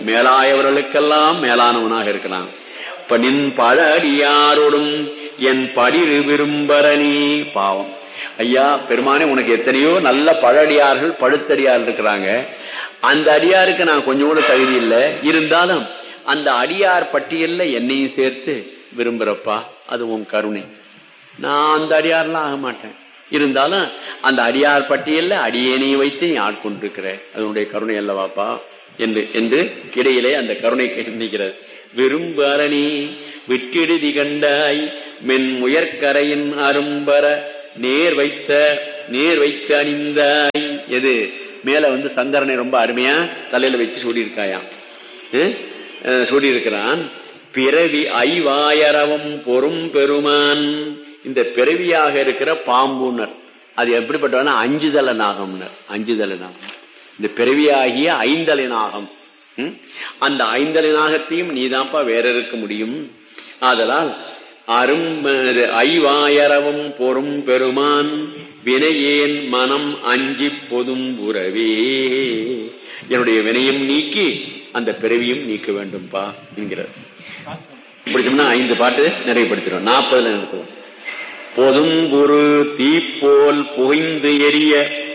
மேலாயவர்களுக்கெல்லாம் மேலானவனாக இருக்கலாம் இப்ப நின் பழ அடியாரோடும் என் படிரு விரும்பரணி பாவம் ஐயா பெருமானே உனக்கு எத்தனையோ நல்ல பழடியார்கள் பழுத்தடியார் இருக்கிறாங்க அந்த அடியாருக்கு நான் கொஞ்சம் கூட தகுதி இல்லை இருந்தாலும் அந்த அடியார் பட்டியல்ல என்னையும் சேர்த்து விரும்புறப்பா அது உன் கருணை நான் அந்த அடியார்லாம் ஆக மாட்டேன் இருந்தாலும் அந்த அடியார் பட்டியல்ல அடியேனையும் வைத்து நீ ஆட்கொண்டிருக்கிற அதனுடைய கருணை அல்லவாப்பா என்று என்று இடையிலே அந்த கருணை நிற்கிறது விரும்பு அரணி விட்டிடுதி கண்டாய் மென் முயற்கரையின் அரும்பர நேர் வைத்த நேர் வைத்து அணிந்தாய் எது மேல வந்து சங்கரனை ரொம்ப அருமையா தலையில வச்சு சூடியிருக்காயாம் சூடியிருக்கிறான் பிறவி ஐவாயரவம் பொறும் பெருமான் இந்த பிறவியாக இருக்கிற பாம்புனர் அது எப்படிப்பட்டவனா அஞ்சுதல நாகம்னர் அஞ்சுதல நாகம் இந்த பிறவியாகிய ஐந்தலை நாகம் ம்? அந்த ஐந்தலை நாகத்தையும் நீதான்ப்பா வேற இருக்க முடியும் ஆதலால் அரும் ஐவாயரவும் பொறும் பெருமான் வினையேன் மனம் அஞ்சி பொதும் உறவே என்னுடைய வினையும் நீக்கி அந்த பிறவியும் நீக்க வேண்டும்பா என்கிறார் பிடிச்சோம்னா ஐந்து பாட்டு நிறைவுபடுத்திடும் நாற்பதுல நிறுத்துவோம் பொதும்புரு தீப்போல் புகைந்து எரிய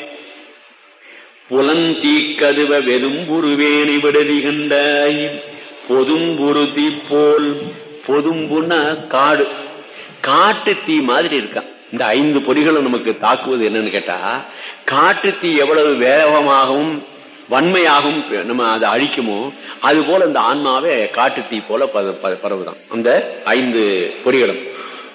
புலந்தீக்கதுவ வெதும்புருவேணி விடுதி கண்டாய் பொதும்புரு தீப்போல் பொதும்புன்னா காடு காட்டு தீ மாதிரி இருக்கான் இந்த ஐந்து பொறிகளும் நமக்கு தாக்குவது என்னன்னு கேட்டா காட்டு தீ எவ்வளவு வேகமாகவும் வன்மையாகவும் நம்ம அதை அழிக்குமோ அது போல இந்த ஆன்மாவே காட்டு தீ போல பத- பத- பரவுதான் அந்த ஐந்து பொறிகளும்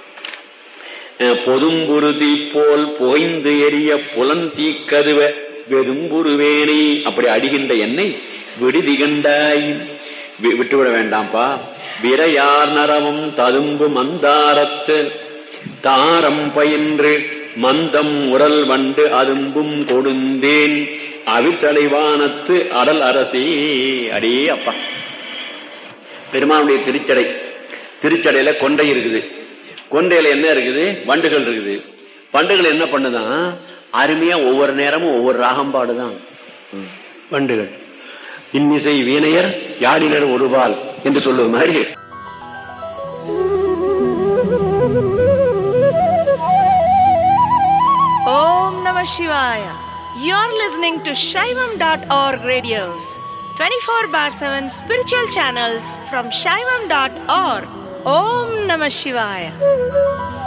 பொதும்புருதி போல் புகைந்து எரிய புலன் தீக்கதுவ வெதும்புருவேணி அப்படி அடிகின்ற எண்ணெய் விடுதி கண்டாய் வி- விட்டுவிட வேண்டாம்ப்பா விரையார் நரமும் ததும்பு மந்தாரத்து தாரம் பயின்று மந்தம் உரல் வண்டு அதும்பும் கொடுந்தேன் அவிசலைவானத்து அடல் அரசி அடே அப்பா பெருமானுடைய திருச்சடை திருச்சடையில கொண்டை இருக்குது கொண்டையில என்ன இருக்குது வண்டுகள் இருக்குது வண்டுகள் என்ன பண்ணுதான் அருமையா ஒவ்வொரு நேரமும் ஒவ்வொரு ராகம் பாடுதான் ம். வண்டுகள் இன்னிசை வீணையர் யாழினர் ஒருபால் என்று சொல்லுவது மாதிரி Om Namah Shivaya. You're listening to Shaivam.org radios, 24 bar 7 spiritual channels from Shaivam.org. Om Namah Shivaya.